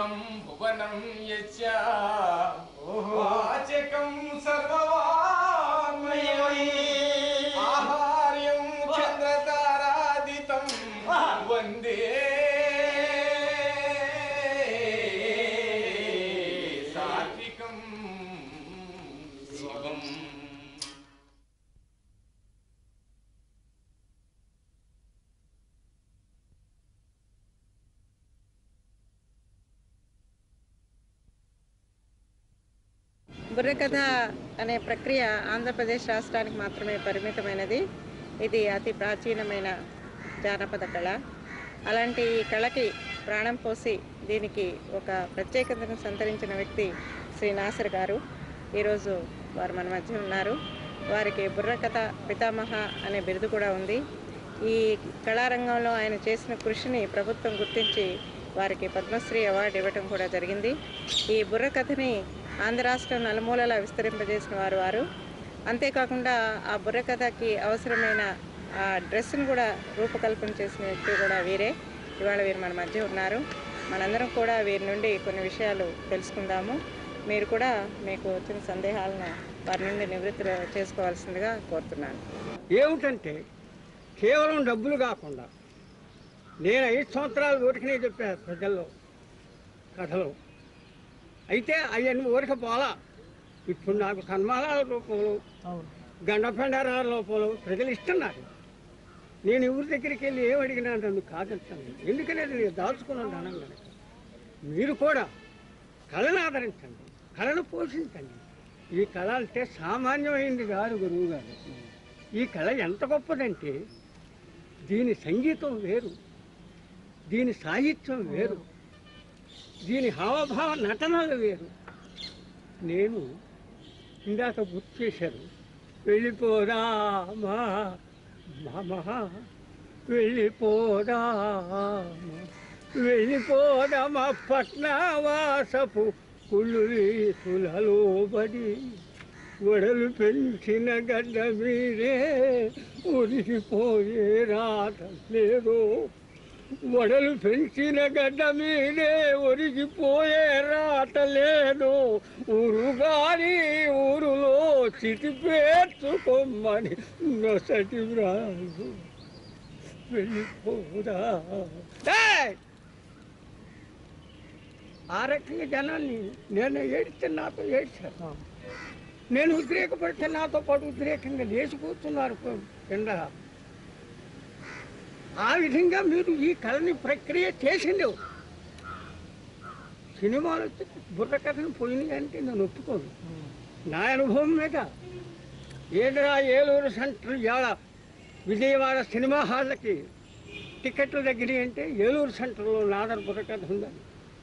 భువనం భువనం యచ్చ వాచకం సర్వవాన్మయం ఆహార్యం చంద్రతారాదితం వందే సాత్వికం శివం బుర్రకథ అనే ప్రక్రియ ఆంధ్రప్రదేశ్ రాష్ట్రానికి మాత్రమే పరిమితమైనది ఇది అతి ప్రాచీనమైన జానపద కళ అలాంటి ఈ కళకి ప్రాణం పోసి దీనికి ఒక ప్రత్యేకతను సంతరించిన వ్యక్తి శ్రీ నాసర్ గారు ఈరోజు వారు మన మధ్య ఉన్నారు వారికి బుర్రకథ పితామహ అనే బిరుదు కూడా ఉంది ఈ కళారంగంలో ఆయన చేసిన కృషిని ప్రభుత్వం గుర్తించి వారికి పద్మశ్రీ అవార్డు ఇవ్వటం కూడా జరిగింది ఈ బుర్రకథని ఆంధ్ర రాష్ట్రం నలుమూలలా విస్తరింపజేసిన వారు వారు అంతేకాకుండా ఆ బుర్రకథకి అవసరమైన ఆ డ్రెస్సును కూడా రూపకల్పన చేసిన వ్యక్తి కూడా వీరే ఇవాళ వీరు మన మధ్య ఉన్నారు మనందరం కూడా వీరి నుండి కొన్ని విషయాలు తెలుసుకుందాము మీరు కూడా మీకు వచ్చిన సందేహాలను వారి నుండి నివృత్తి చేసుకోవాల్సిందిగా కోరుతున్నాను ఏమిటంటే కేవలం డబ్బులు కాకుండా నేను ఐదు సంవత్సరాలు ఊరికనే చెప్పాను ప్రజల్లో కథలు అయితే అవన్నీ ఊరిక పోలా ఇప్పుడు నాకు సన్మానాల రూపంలో గండపెండారాల రూపంలో ప్రజలు ఇస్తున్నారు నేను ఊరి దగ్గరికి వెళ్ళి ఏం అడిగినా నన్ను కాదంటాను ఎందుకనేది నేను దాచుకున్న ధనం కనుక మీరు కూడా కళను ఆదరించండి కళను పోషించండి ఈ కళ అంటే సామాన్యమైంది కాదు గురువు గారు ఈ కళ ఎంత గొప్పదంటే దీని సంగీతం వేరు దీని సాహిత్యం వేరు దీని హావభావ నటనలు వేరు నేను ఇందాక గుర్తు చేశారు వెళ్ళిపోరా మా మామ వెళ్ళిపోరా వెళ్ళిపోరా మా పట్నవాసపు కుళ్ళు తులలో బడి వడలు పెంచిన గడ్డ మీరే ఉరిగిపోయే రాత లేదు వడలు పెంచిన గడ్డ మీదే ఒరిగిపోయే రాత లేదు ఊరుగాని ఊరులో చితి పేర్చుకోమని నొసటి రాదు వెళ్ళిపోదా ఏయ్! ఆ రకంగా జనాన్ని నేను ఏడితే నాతో ఏడ్చాను నేను ఉద్రేకపడితే నాతో పాటు ఉద్రేకంగా లేచి కూర్చున్నారు కింద ఆ విధంగా మీరు ఈ కళని ప్రక్రియ చేసిండు సినిమాలు వచ్చి బుర్ర కథను పోయినాయి అంటే నేను ఒప్పుకోను నా అనుభవం మీద ఏదరా ఏలూరు సెంటర్ ఇవాళ విజయవాడ సినిమా హాళ్ళకి టికెట్లు దగ్గర అంటే ఏలూరు సెంటర్లో నాదర్ బుర్ర కథ ఉందని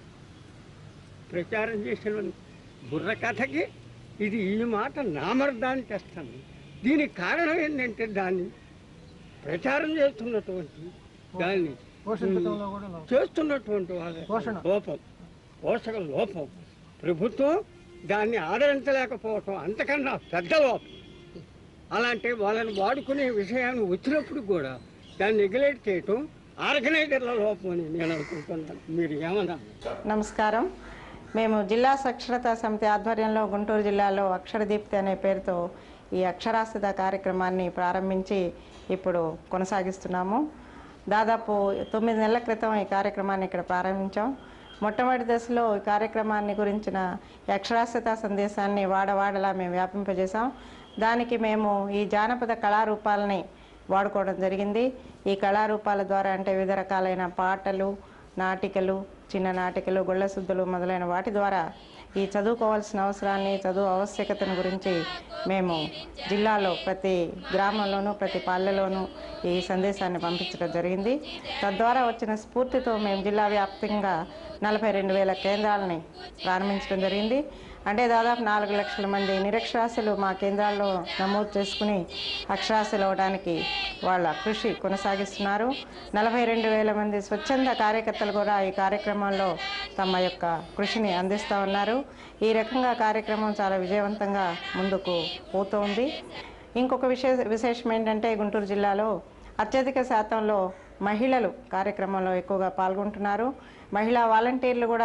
ప్రచారం చేసిన బుర్ర కథకి ఇది ఈ మాట నామర్థాన్ని తెస్తాను దీనికి కారణం ఏంటంటే దాన్ని ప్రచారం చేస్తున్నటువంటి దాన్ని చేస్తున్నటువంటి వాళ్ళ లోపం పోషక లోపం ప్రభుత్వం దాన్ని ఆదరించలేకపోవటం అంతకన్నా పెద్ద లోపం అలాంటి వాళ్ళని వాడుకునే విషయాన్ని వచ్చినప్పుడు కూడా దాన్ని నెగ్లెక్ట్ చేయటం ఆర్గనైజర్ల లోపం అని నేను అనుకుంటున్నాను మీరు ఏమన్నా నమస్కారం మేము జిల్లా సాక్షరతా సమితి ఆధ్వర్యంలో గుంటూరు జిల్లాలో అక్షరదీప్తి అనే పేరుతో ఈ అక్షరాస్యత కార్యక్రమాన్ని ప్రారంభించి ఇప్పుడు కొనసాగిస్తున్నాము దాదాపు తొమ్మిది నెలల క్రితం ఈ కార్యక్రమాన్ని ఇక్కడ ప్రారంభించాం మొట్టమొదటి దశలో ఈ కార్యక్రమాన్ని గురించిన ఈ అక్షరాస్యత సందేశాన్ని వాడవాడలా మేము వ్యాపింపజేశాం దానికి మేము ఈ జానపద కళారూపాలని వాడుకోవడం జరిగింది ఈ కళారూపాల ద్వారా అంటే వివిధ రకాలైన పాటలు నాటికలు చిన్న నాటికలు గొళ్ళ శుద్ధులు మొదలైన వాటి ద్వారా ఈ చదువుకోవాల్సిన అవసరాన్ని చదువు ఆవశ్యకతను గురించి మేము జిల్లాలో ప్రతి గ్రామంలోనూ ప్రతి పల్లెలోనూ ఈ సందేశాన్ని పంపించడం జరిగింది తద్వారా వచ్చిన స్ఫూర్తితో మేము జిల్లా వ్యాప్తంగా నలభై రెండు వేల కేంద్రాలని ప్రారంభించడం జరిగింది అంటే దాదాపు నాలుగు లక్షల మంది నిరక్షరాస్యులు మా కేంద్రాల్లో నమోదు చేసుకుని అక్షరాస్యులు అవడానికి వాళ్ళ కృషి కొనసాగిస్తున్నారు నలభై రెండు వేల మంది స్వచ్ఛంద కార్యకర్తలు కూడా ఈ కార్యక్రమంలో తమ యొక్క కృషిని అందిస్తూ ఉన్నారు ఈ రకంగా కార్యక్రమం చాలా విజయవంతంగా ముందుకు పోతోంది ఇంకొక విశేష విశేషం ఏంటంటే గుంటూరు జిల్లాలో అత్యధిక శాతంలో మహిళలు కార్యక్రమంలో ఎక్కువగా పాల్గొంటున్నారు మహిళా వాలంటీర్లు కూడా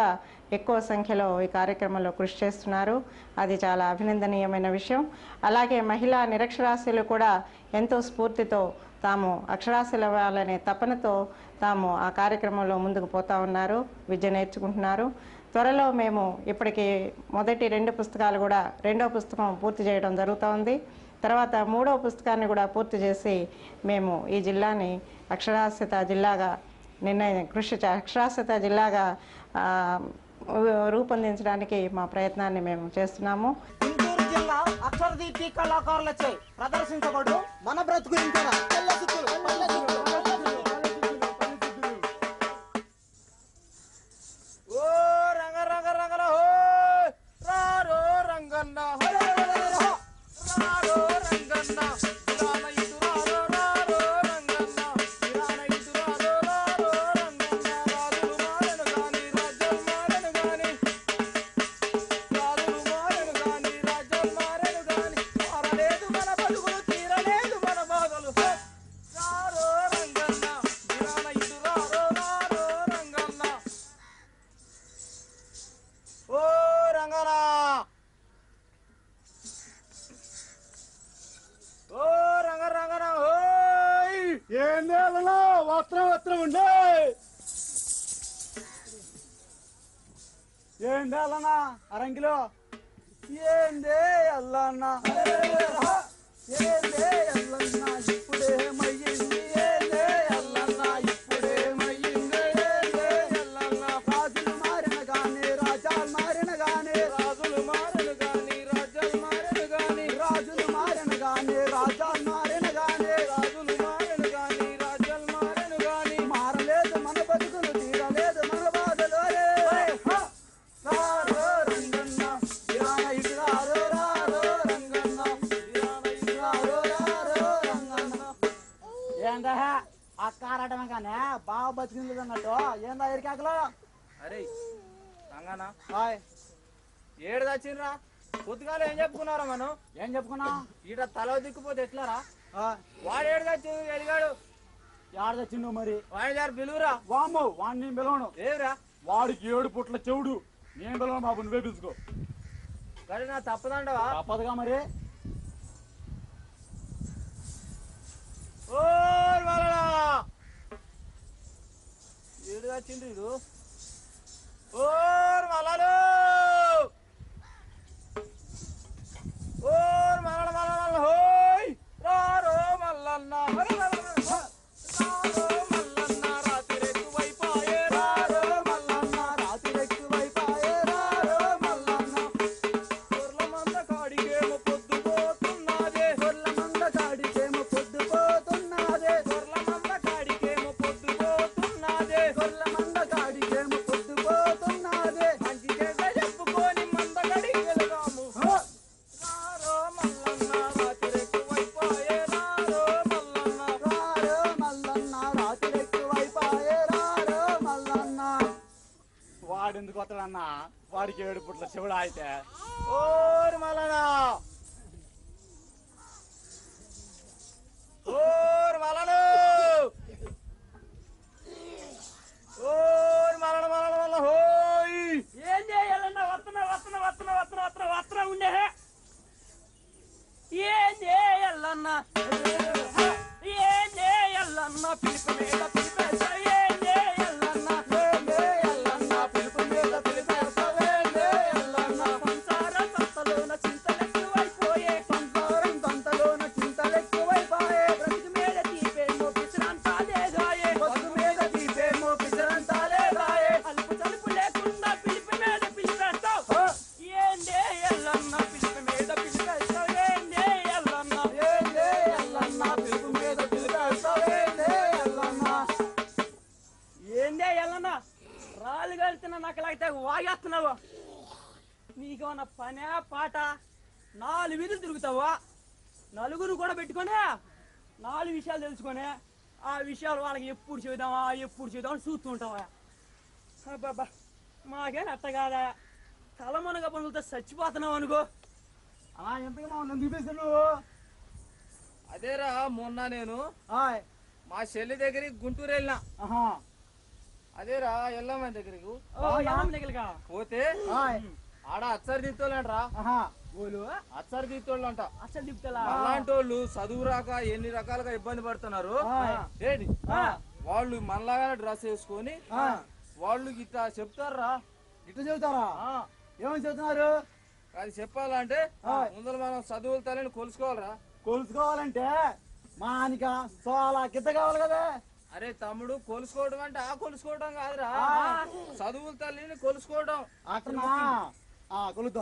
ఎక్కువ సంఖ్యలో ఈ కార్యక్రమంలో కృషి చేస్తున్నారు అది చాలా అభినందనీయమైన విషయం అలాగే మహిళా నిరక్షరాస్యులు కూడా ఎంతో స్ఫూర్తితో తాము అక్షరాస్యులవ్వాలనే తపనతో తాము ఆ కార్యక్రమంలో ముందుకు పోతా ఉన్నారు విద్య నేర్చుకుంటున్నారు త్వరలో మేము ఇప్పటికి మొదటి రెండు పుస్తకాలు కూడా రెండో పుస్తకం పూర్తి చేయడం జరుగుతూ ఉంది తర్వాత మూడో పుస్తకాన్ని కూడా పూర్తి చేసి మేము ఈ జిల్లాని అక్షరాస్యత జిల్లాగా నిర్ణయం కృషి చే- అక్షరాస్యత జిల్లాగా ఆ, రూపొందించడానికి మా ప్రయత్నాన్ని మేము చేస్తున్నాము గుంటూరు జిల్లా అక్షరదీప్తి కళాకారులచే ప్రదర్శించబడు మన బ్రతుకు ఇంతేనా పల్లె సుత్తులు, పల్లె సుత్తులు, పల్లె సుత్తులు, పల్లె సుత్తులు, పల్లె సుత్తులు. ఓ రంగ రంగ రంగన హో రారో రంగన్న హో రారో రంగన్న ఇరాన ఇటు రారో రారో రంగన్న ఇరాన ఇటు రారో రారో రంగన్న రాజులు మారను గాని రాజ్యం మారను గాని రాజులు మారను గాని రాజ్యం మారను గాని మారలేదు మన బతుకులు తీరలేదు మన బాధలు హో! రారో రంగన్న ఇరాన ఇటు రారో రారో రంగన్న ఓ రంగనా ఓ రంగ రంగన ఓయ్ ఏం నేలలో వస్త్రం వస్త్రం ఉండే ఏం నేలనా అరంగిలో ఏందే అల్లన్నా ఏందే అల్లన్నా ఇప్పుడే మయ్యింది ఏందే అల్లన్నా ఇప్పుడే మయ్యింది ఏందే అల్లన్నా రాజులు మారిన గాని రాజాలు మారిన గాని రాజులు మారను గాని రాజ్యాలు మారను గాని రాజులు మారిన గాని రాజాలు మారిన గాని రాజులు మారను గాని రాజ్యాలు మారను గాని మారలేదు మన బతుకులు తీరలేదు మన బాధలు రే. హ! రారో రంగన్న, ఇరాన ఇటు రారో రారో రంగన్న, ఇరాన ఇటు రారో రారో రంగన్న. ఏందా ఆ కారాటమే కానీ బాగా బతికింది అన్నట్టు ఏందా ఎరికాకలో అరే రంగనా హాయ్ ఏడు తెచ్చిండ్రా పొద్దుగాల ఏం చెప్పుకున్నారా మనం ఏం చెప్పుకున్నా ఈట తల దిక్కుపోతే ఎట్లారా ఆ, వాడు ఏడు తెచ్చి ఎదిగాడు ఏడ తెచ్చిండు మరి వాడి దగ్గర పిలువురా వాము వాడిని నేను పిలవను ఏవురా వాడికి ఏడు పుట్ల చెవుడు నేను పిలవను బాబు నువ్వే పిలుచుకో కానీ నా తప్పదండవా తప్పదుగా మరి ఓ వాళ్ళడా ఏడు తెచ్చిండు ఇడు ఓ మలాలు ఓ మలల మలల హోయ్ రారో మల్లన్న రారో మల్లన్న రాత్రి ఎక్కువైపాయే రారో మల్లన్న రాత్రి ఎక్కువైపాయే రారో మల్లన్న, గొర్ల మంద కాడికేమో పొద్దుపోతున్నదే గొర్ల మంద కాడికేమో పొద్దుపోతున్నదే గొర్ల మంద కాడికేమో పొద్దుపోతున్నదే గొర్ల మంద కాడికేమో పొద్దుపోతున్నదే మంచి చెడ్డ చెప్పుకొని మంద గడికి వెళదాము హ! రారో మల్లన్న రాత్రి ఎక్కువైపాయే రారో మల్లన్న రారో మల్లన్న రాత్రి ఎక్కువైపాయే రారో మల్లన్న వాడెందుకు వస్తాడన్న వాడికి ఏడు పుట్ల చెవుడు అయితే ఓరి మల్లన్న ఓరి మల్లను ఓరి మల్లన మల్లన మల్ల హోయ్ ఏం చేయాలన్నా వస్తున్నా వస్తున్నా వస్తున్నా వస్తున్నా వస్తున్నా వస్తున్నా ఉండే ఏం చేయాలన్నా ఏం చేయాలన్నా పిలుపు మీద పిలిపేస్తా ఏం చేయాలన్నా ఎల్లన్న పిలుపు మీద పిలిపేస్తావేందే ఎల్లన్న సంసార సంతలోన చింతలెక్కువైపోయే సంసారం తంతలోన చింతలెక్కువైపాయే బ్రతుకు మీద తీపేమో పిసిరంతాలేగాయే బతుకు మీద తీసేమో పిసరంతాలేదాయే అలుపు తలుపు లేకుండా పిలుపు మీద పిలిపేస్తావు హ! ఏం చేయాలన్నా పిలుపు మీద పిలిపేస్తావు ఏం చేయాలన్నా ఏందే ఎల్లన్న పిలుపు మీద పిలిపేస్తావేందే ఎల్లన్న ఏందే ఎల్లన్నా రాళ్ళు కలుతున్నా నాకు లేకపోతే వాగేస్తున్నావు నీకేమన్నా పనే పాట నాలుగు వీధులు తిరుగుతావా నలుగురు కూడా పెట్టుకొని నాలుగు విషయాలు తెలుసుకొని ఆ విషయాలు వాళ్ళకి ఎప్పుడు చెబుదామా ఎప్పుడు చెబుదామని చూస్తూ ఉంటావా అబ్బాబ్బా మాకేం అట్ట కాదా తలమునగ పనులతో చచ్చిపోతున్నావు అనుకో అలా ఎంతగా మా నన్ను చూపిస్తావు నువ్వు అదేరా మొన్న నేను హాయ్ మా చెల్లి దగ్గరికి గుంటూరు వెళ్ళినా ఆహా అదేరా ఎల్లమ్మ దగ్గరికి ఓ యానం దగ్గరగా పోతే ఆడ అచ్చరి తీత్తోళ్ళంటరా ఆహా ఓలు అచ్చరి తీత్తోళ్ళంట అసలు దిప్తలా అలాంటి వాళ్ళు చదువు రాక ఎన్ని రకాలుగా ఇబ్బంది పడుతున్నారు ఏంటి వాళ్ళు మనలాగానే డ్రెస్ వేసుకొని వాళ్ళు ఇట్లా చెప్తారా ఇట్లా చెబుతారా ఏమని చెబుతున్నారు అది చెప్పాలంటే ముందర మనం చదువుల తల్లిని కొలుసుకోవాలరా కొలుసుకోవాలంటే మానిక సోలా గిద్ద కావాలి కదా అరే తమ్ముడు కొలుసుకోవడం అంటే ఆ కొలుసుకోవడం కాదురా చదువుల తల్లిని కొలుసుకోవడం అట్లా కొలుద్దాం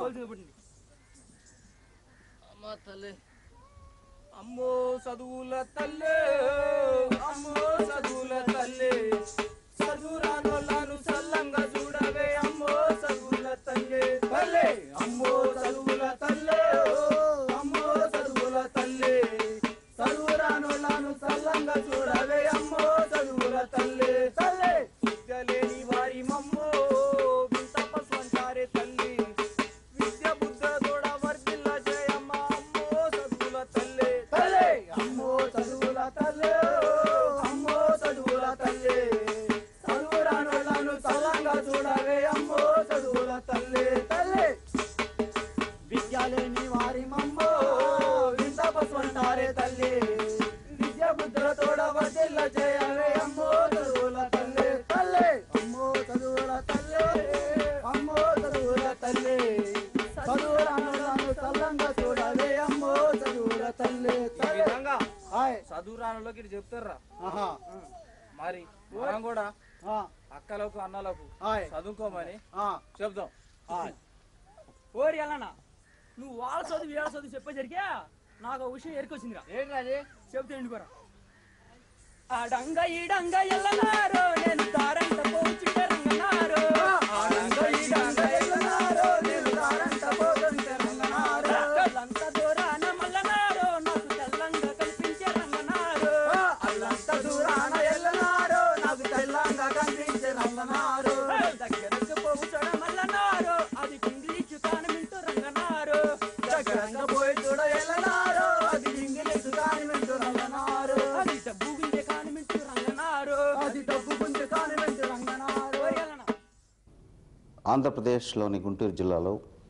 అమ్మ తల్లి అమ్మో చదువుల తల్లి అమ్మో చదువుల తల్లి చదువురానోళ్ళను సల్లంగా చూడవే అమ్మో చదువుల తల్లి తల్లి అమ్మో చదువుల తల్లి అమ్మో చదువుల తల్లి చదువురానోళ్ళను సల్లంగా చూడవే అమ్మో చదువుల తల్లి తల్లి విద్య లేని వారి మమ్మో వింత పశువంటారే తల్లి విద్య బుద్ధ తోడ వర్ధిల్ల జయమ్మ అమ్మో చదువుల తల్లి తల్లి అమ్మో చదువుల తల్లి అమ్మో చదువుల తల్లి చదువురానోళ్ళను చల్లంగా చూడవే అమ్మో చదువుల తల్లి తల్లి విద్య లేని వారి మమ్మో వింత పశువంటారే తల్లి విద్య బుద్ధుల తోడ వర్ధిల్ల జయవే అమ్మో చదువుల తల్లి తల్లి అమ్మో చదువుల తల్లి అమ్మో చదువుల తల్లి చదువురాను చల్లంగా చూడాలి అమ్మో చదువుల తల్లి విధంగా హాయ్ చదువు రానులోకి ఇటు చెప్తారా ఆహా మరి మనం కూడా ఆ, అక్కలకు అన్నలకు హాయ్ చదువుకోమని ఆ, చెప్దాం హాయ్ ఓరి ఎల్లనా నువ్వు వాళ్ళ చదువు వీళ్ళ చదువు చెప్పేసరికే నాకు ఒక విషయం ఎరికొచ్చిందిరా ఏంటి అది చెప్తే ఎండుకోరా ఆడంగ ఈడంగ ఎల్లనారో నేను దారంట పోచి రంగనారో ఆడంగ ఈడంగ ఎల్లనారో, నేను దారంట పోతుంటే రంగనారో. అల్లంత దూరాన మల్లనారో నాకు తెల్లంగా కనిపించే రంగనారో అల్లంత దూరాన ఎల్లనారో, నాకు తెల్లంగా కనిపించే రంగనారో. దగ్గరకు పోవుచడ మల్లనారో అది కుంగిలిచ్చు కానమింటూ రంగనారో దగ్గరంగా పోయి చూడ ఎల్లనారో, అది ఇంగిలీషు కాని వింటూ రంగనారో. అది డబ్బు గుంజే కానమింటూ రంగనారో అది డబ్బు గుంజు కాని వింటూ రంగనారో. ఓరి ఎల్లనా ఆంధ్రప్రదేశ్లోని గుంటూరు జిల్లాలో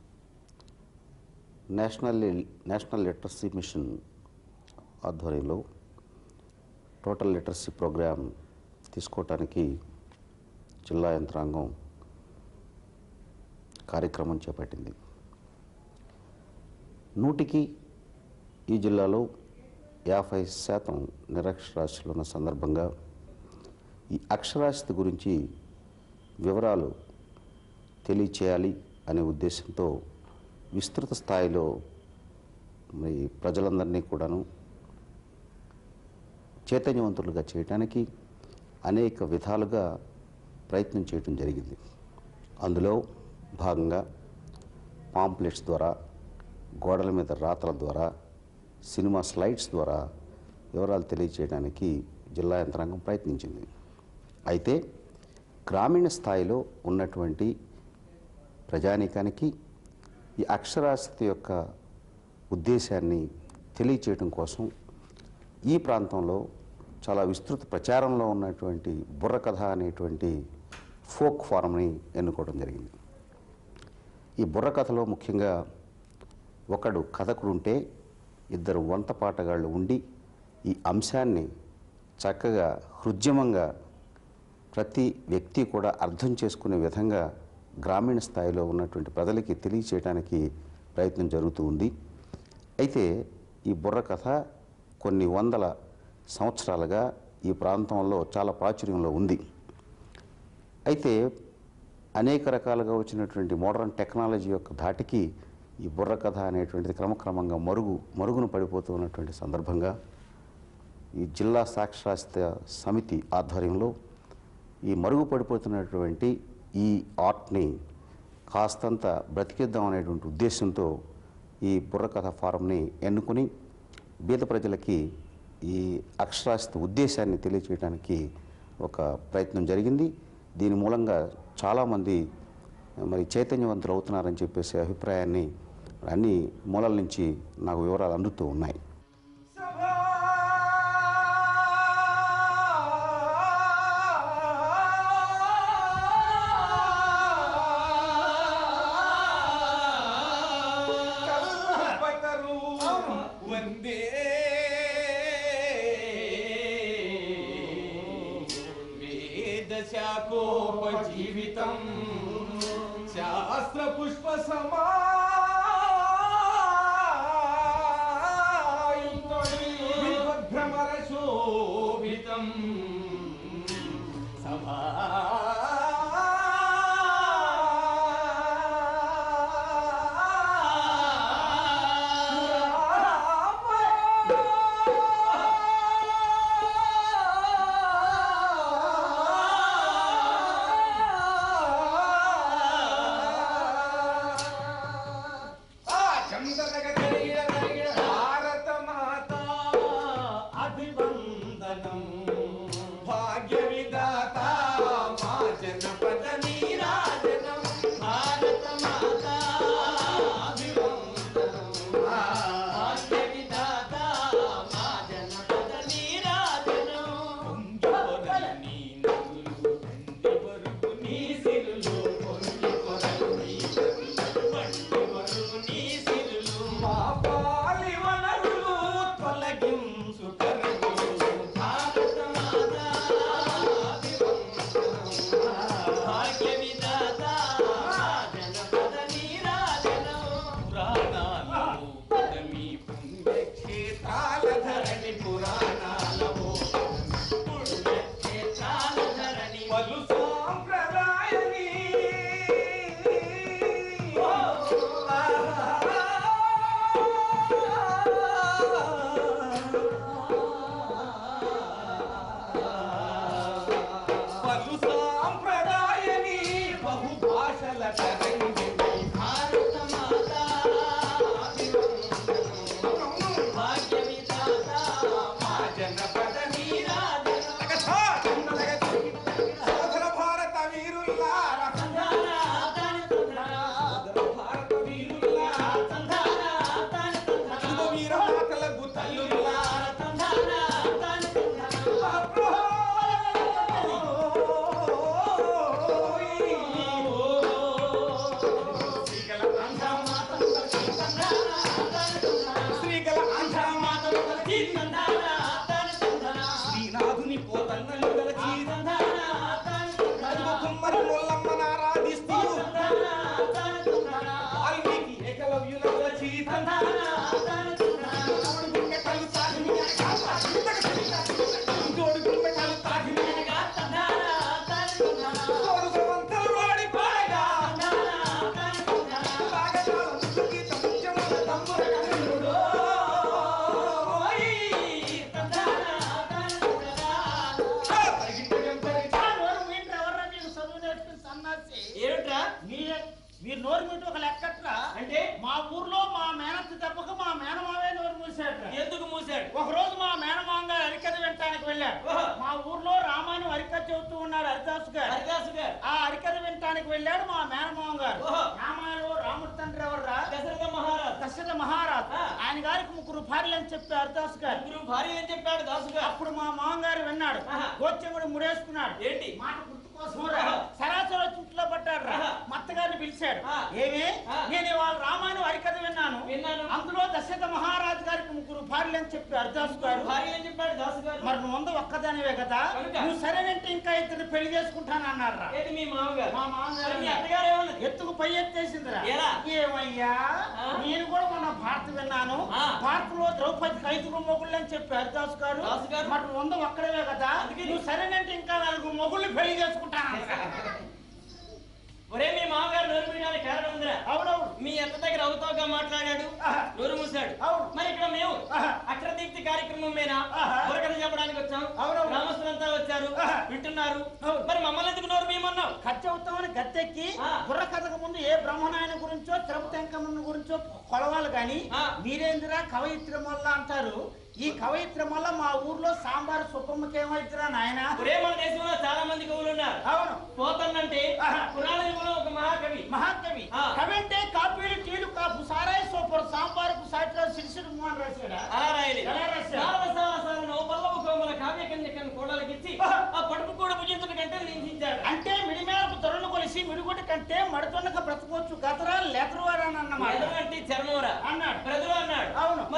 నేషనల్ నేషనల్ లిటరసీ మిషన్ ఆధ్వర్యంలో టోటల్ లిటరసీ ప్రోగ్రాం తీసుకోవటానికి జిల్లా యంత్రాంగం కార్యక్రమం చేపట్టింది నూటికి ఈ జిల్లాలో యాభై శాతం నిరక్షరాస్యులు ఉన్న సందర్భంగా ఈ అక్షరాస్యత గురించి వివరాలు తెలియచేయాలి అనే ఉద్దేశంతో విస్తృత స్థాయిలో మరి ప్రజలందరినీ కూడాను చైతన్యవంతులుగా చేయడానికి అనేక విధాలుగా ప్రయత్నం చేయడం జరిగింది అందులో భాగంగా పాంప్లెట్స్ ద్వారా గోడల మీద రాతల ద్వారా సినిమా స్లైడ్స్ ద్వారా వివరాలు తెలియచేయడానికి జిల్లా యంత్రాంగం ప్రయత్నించింది అయితే గ్రామీణ స్థాయిలో ఉన్నటువంటి ప్రజానీకానికి ఈ అక్షరాస్యత యొక్క ఉద్దేశాన్ని తెలియచేయడం కోసం ఈ ప్రాంతంలో చాలా విస్తృత ప్రచారంలో ఉన్నటువంటి బుర్రకథ అనేటువంటి ఫోక్ ఫారంని ఎన్నుకోవడం జరిగింది ఈ బుర్రకథలో ముఖ్యంగా ఒకడు కథకుడు ఉంటే ఇద్దరు వంత పాటగాళ్ళు ఉండి ఈ అంశాన్ని చక్కగా హృద్యమంగా ప్రతి వ్యక్తి కూడా అర్థం చేసుకునే విధంగా గ్రామీణ స్థాయిలో ఉన్నటువంటి ప్రజలకి తెలియచేయడానికి ప్రయత్నం జరుగుతూ ఉంది అయితే ఈ బుర్ర కథ కొన్ని వందల సంవత్సరాలుగా ఈ ప్రాంతంలో చాలా ప్రాచుర్యంలో ఉంది అయితే అనేక రకాలుగా వచ్చినటువంటి మోడర్న్ టెక్నాలజీ యొక్క ధాటికి ఈ బుర్ర కథ అనేటువంటిది క్రమక్రమంగా మరుగు మరుగున పడిపోతూ ఉన్నటువంటి సందర్భంగా ఈ జిల్లా సాక్షరాస్యత సమితి ఆధ్వర్యంలో ఈ మరుగుపడిపోతున్నటువంటి ఈ ఆర్ట్ని కాస్తంత బ్రతికిద్దాం అనేటువంటి ఉద్దేశంతో ఈ బుర్రకథ ఫారంని ఎన్నుకుని బీద ప్రజలకి ఈ అక్షరాస్యత ఉద్దేశాన్ని తెలియచేయడానికి ఒక ప్రయత్నం జరిగింది దీని మూలంగా చాలామంది మరి చైతన్యవంతులు అవుతున్నారని చెప్పేసి అభిప్రాయాన్ని అన్ని మూలల నుంచి నాకు వివరాలు అందుతూ ఉన్నాయి సభా వందే వేదశాఖోపజీవితం శాస్త్ర పుష్ప భ్రమర శోభితం సభా భారత మాత అభివందనం భాగ్య విదాత మా జనపద నీరాజనం భారత మాత అభివందనం భాగ్య విదాత మా జనపద నీరాజనం పొంగి పొరలు నీ నదులు తండ్రి వరకు నీ సిరులు పొంగి పొరలు నీ నదులు బండి వరకు నీ సిరులు మా పాలి వనరులు తొలగించు కరువులు భారత మాత భాగ్య విధాత జనపద నీరాజనం పురాణాలలో పదమి పుణ్యక్షేత్రాల ధరణి పురాణాలలో పుణ్యక్షేత్రాల ధరణి పలు సాంప్రదాయని పలు సాంప్రదాయని బహు భాషల తరంగిణి భారత మాత భాగ్య విధాత మా జనపద నీరాజన సోదర భారత వీరుల్లారా సోదర భారత వీరుల్లారా ఇదిగో వీరమాతలకు తల్లుల్లారా శ్రీగల ఆంధ్రమాతలు గలచి శ్రీనాథుని పోతన్నలు గలచి అదిగో కుమ్మరి మొల్లమ్మ నారాధిస్తూ వాల్మీకి ఏకలవ్యుల గలచి తోడు గుండెటలు తాకిని తోడు గుండెటలు తాకిని తోడు సమంతలు వాడి పాడగా రాగతాళం సుగీత ముత్యముల తంబుర కన్నుడు ఏమిట్రా మీరు నోరు మీటు ఒక లెక్కట్రా అంటే మా ఊర్లో మా మేనత్త తప్పక మా మేనమావే నోరు మూసాడు ఎందుకు మూసాడు ఒక రోజు మా మేనమామ గారు హరికథ వినటానికి వెళ్ళాడు మా ఊర్లో రామాయణం హరికథ చెబుతూ ఉన్నాడు హరిదాసు గారు హరిదాసు గారు ఆ హరికథ వినటానికి వెళ్ళాడు మా మేనమామ గారు రామాయణంలో రాముడి తండ్రి ఎవర్రా దశరథ మహారాజ్ దశరథ మహారాజ్ ఆయన గారికి ముగ్గురు భార్యలు అని చెప్పి హరిదాసు గారు ముగ్గురు భార్యలు అని చెప్పాడు దాసు గారు అప్పుడు మా మామగారు విన్నాడు గోచెంగుడు ముడేసుకున్నాడు ఏంటి మాట గుర్తుకోసం సరాసరి చుట్లో పడ్డాడు రా మత్తగారిని పిలిచాడు ఏమి నేను ఇవాళ రామాయణం హరికథ విన్నాను విన్నాను అందులో దశరథ మహారాజు గారికి ముగ్గురు భార్యలు అని చెప్పి అర్దాసు గారు భార్యలు అని చెప్పాడు దాసు గారు మరి నువ్వు వంద ఒక్కదానివే కదా నువ్వు సరేనంటే ఇంకా ఇద్దరు పెళ్లి చేసుకుంటాను అన్నారు రా మీ మామగారు మా మామగారు మీ అత్తగారు ఏమన్నా ఎత్తుకు పై ఎత్తేసిందిరా ఏమయ్యా నేను కూడా మొన్న భారత విన్నాను భారత్లో ద్రౌపది ఐదుగురు మొగుళ్ళు అని చెప్పి హరిదాసు గారు మరి నువ్వు వంద ఒక్కడవే కదా నువ్వు సరేనంటే ఇంకా నలుగురు మొగుళ్ళు పెళ్లి చేసుకుంటాను ఒరే మీ మామగారు నోరు మీయడానికి కారణం ఉందిరా అవునవును మీ అత్త దగ్గర అవుతావుగా మాట్లాడాడు ఆహా. నోరు మూసాడు అవును. మరి ఇక్కడ మేము ఆహా. అక్షర దీప్తి కార్యక్రమం మీద ఆహా. బుర్రకథ చెప్పడానికి వచ్చాం అవునవును. గ్రామస్తులంతా వచ్చారు ఆహా. వింటున్నారు అవును. మరి మమ్మల్ని ఎందుకు నోరు మీయమన్నావు కచ్చవుతామని గత్తెక్కి ఆ. బుర్ర కథకు ముందు ఏ బ్రహ్మనాయన గురించో తిరుపతి వెంకమ్మన్న గురించో కొలవాలి కానీ ఆ. మీరేందిరా కవయిత్రమల్ల అంటారు ఈ కవయిత్రమల్ల మా ఊర్లో సాంబార్ సుబ్బమ్మకి ఏమైతురా నాయన ఒరే మన దేశంలో చాలా మంది కవులు ఉన్నారు అవును పోతన్నంటే ఆహా. పురాణ యుగంలో ఒక మహాకవి మహాకవి ఆ. కవి అంటే కాపీలు టీలు కాపు సారాయి సూపర్ సాంబార్ సాటిలో సిరిసిరి మోహన్ రాశాడా అలా రాయలే ఎలా రాశాడు? సారసారసాల నవపల్లవ కోమల కావ్య కన్యకను కోడలకిచ్చి ఆహా. ఆ పడుపు కూడా భుజించడం కంటే నిందించాడు అంటే మిడిమేరకు తొరలు కొలిసి మిడిగొట్టి కంటే మడుతున్నక బ్రతకొచ్చు గతరా లెతరువారని అన్నమాట ఎదురంటే చర్మవరా అన్నాడు ప్రజలు అన్నాడు అవును. మరి ఈనాడు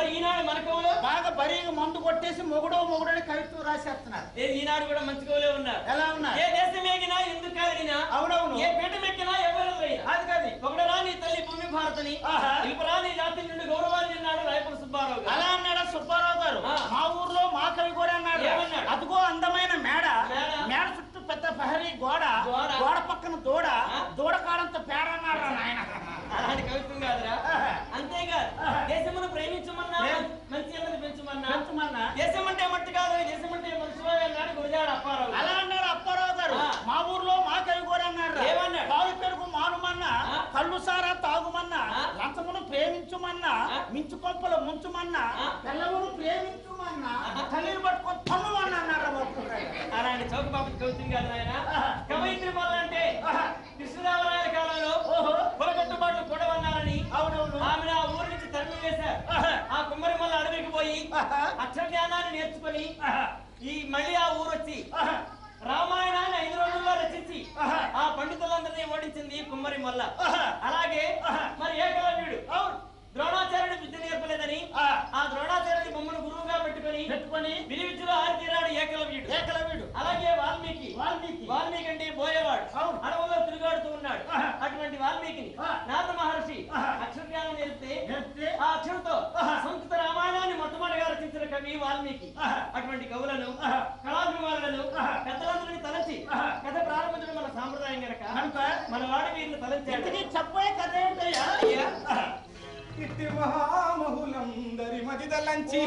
మన కవులు బాగా బరీగా మందు కొట్టేసి మొగుడో మొగుడని కవిత్వం రాసేస్తున్నారు ఏ ఈనాడు కూడా మంచి కవులే ఉన్నారు ఎలా ఉన్నారు ఏ దేశం ఎగినా ఎందుకు కాదగినా అవునవును ఏ పీఠ మెక్కినా ఎవరు అది కాదు ఒకడరా నీ తల్లి భూమి భారతని ఆహా. ఇల్పరా నీ జాతి నుండి గౌరవాన్ని అన్నాడు రాయపుర సుబ్బారావు గారు అలా అన్నాడా సుబ్బారావు గారు ఆ. మా ఊర్లో మా కవి కూడా అన్నాడు ఏమన్నాడు? అదిగో అందమైన మేడ మేడ. మేడ చుట్టూ పెద్ద ప్రహరీ గోడ గోడ. గోడ పక్కన దూడ ఆ. దూడ కాడంత పేడ అన్నాడు నాయన అలాంటి కవిత్వం కాదురా ఆహా. అంతేకాదు ఆహా. దేశమును ప్రేమించమన్నా ప్రేమ. మంచి అన్నది పెంచమన్నా పెంచమన్నా. దేశం అంటే మట్టి కాదు దేశం అంటే మనుషులు అన్నాడు గురజాడ అప్పారావు గారు. అలా అన్నాడు అప్పారావు గారు ఆ. మా ఊర్లో మా కవి కూడా అన్నాడు ఏమన్నాడు? పాలు పెరుగు మానుమన్నా ఆ. కళ్ళు సారా తాగుమన్నా ఆ. లంచమును ప్రేమించుమన్నా ఆ. మించు కొంపలు ముంచుమన్నా ఆ. పిల్లమును ప్రేమించుమన్నా తల్లిని పట్టుకొని తమ్ముమన్నా అన్నాడు బాబు అలాంటి చౌకబాబు కవిత్వం కాదు ఆయన కవయిత్రి వల్ల అంటే ఆహా. కృష్ణదేవరాయల కాలంలో ఓహో. పొలగట్టుబాట్లు పొడవన్నారని అవునవును ఆమెను ఆ ఊరి నుంచి తరిమి వేశారు ఆహా. ఆ కుమ్మరి మల్ల అడవికి పోయి ఆహా. అక్షర జ్ఞానాన్ని నేర్చుకొని ఆహా. ఈ మళ్ళీ ఆ ఊరు వచ్చి ఆహా. రామాయణాన్ని ఐదు రోజుల్లో రచించి ఆహా. ఆ పండితులందరినీ ఓడించింది కుమ్మరి మల్ల ఆహా. అలాగే ఆహా. మరి ఏకలవ్యుడు అవును ద్రోణాచార్యుడు విద్య నేర్పలేదని ఆ. ఆ ద్రోణాచార్యుడి బొమ్మను గురువుగా పెట్టుకొని పెట్టుకొని విధి విద్యలో ఆరితీరాడు ఏకలవ్యుడు ఏకలవ్యుడు అలాగే వాల్మీకి వాల్మీకి. వాల్మీకి అంటే పోయేవాడు అవును. అడవుల్లో తిరుగాడుతూ ఉన్నాడు ఆహా. అటువంటి వాల్మీకిని ఆ. నారద మహర్షి ఆహా. అక్షర జ్ఞానం నేర్పితే నేర్పితే ఆ అక్షరంతో ఆహా. సంస్కృత రామాయణాన్ని మొట్టమొదటిగా రచించిన కవి వాల్మీకి ఆహా. అటువంటి కవులను ఆహా. కళాభిమానులను ఆహా. పెద్దలందరినీ తలచి ఆహా. కథ ప్రారంభించడం మన సాంప్రదాయం గనక కనుక మన వాడి వీరిని తలంచాడు ఇంతకీ చెప్పే కథ ఏంటయ్యా అయ్యా. ఇట్టి మహామహులందరి మదిదలంచి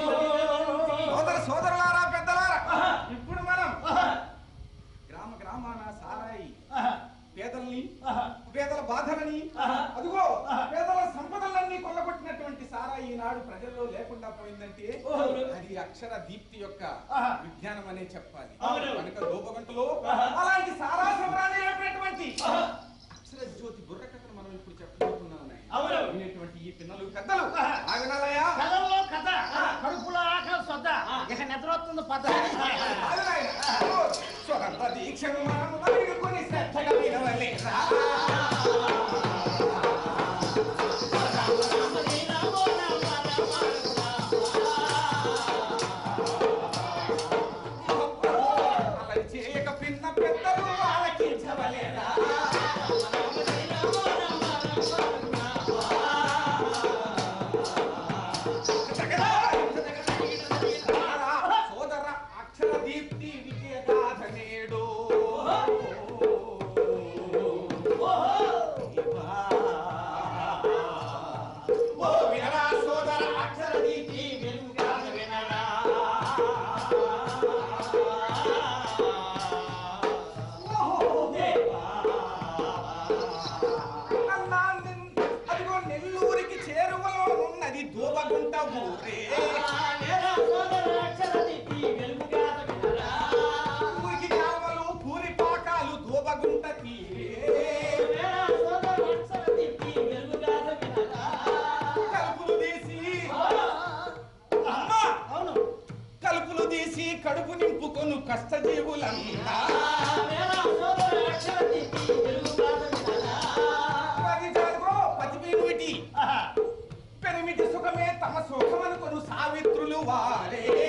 సోదర సోదరులారా పెద్దలారా ఇప్పుడు మనం గ్రామ గ్రామాన సారాయి పేదల్ని పేదల బాధలని అదిగో పేదల సంపదలన్నీ కొల్లగొట్టినటువంటి సారాయి ఈనాడు ప్రజల్లో లేకుండా పోయిందంటే అది అక్షర దీప్తి యొక్క విజ్ఞానం అనే చెప్పాలి అవును. కనుక లోపగంటలో అలాంటి సారా సంబరాన్ని రేపినటువంటి అక్షర జ్యోతి బుర్ర కథను మనం ఇప్పుడు చెప్పబోతున్నాం నాయన. అవును. వినేటువంటి ఈ పిన్నలు పెద్దలు ఆగనాలయ్యా కథల్లో కథ కడుపులో ఆకలి సొద్ద ఇక నిద్ర వస్తుంది పద స్వరంత దీక్షను మనము నలుగుకొని శ్రద్ధగా వినవలేరా? అలరి చేయక పిన్న పెద్దలు ఆలకించవలేరా? సోదర అక్షర దీప్తి విజయ గాథ నేడు ఓ వినరా సోదర అక్షర దీప్తి వెలుగు గాథ వినరా అన్నా, అదిగో నెల్లూరికి చేరువలో ఉన్నది దూబగుంట ఊరే ఊరికి కావలు పూరి పాకాలు దూబగుంట తీరే కలుపులు తీసి అమ్మా అవును కలుపులు తీసి కడుపు నింపుకొను కష్టజీవులంతా అది జరుగో పతిపేమిటి పెనిమిటి సుఖమే తమ సుఖమనుకొను సావిత్రులు వారే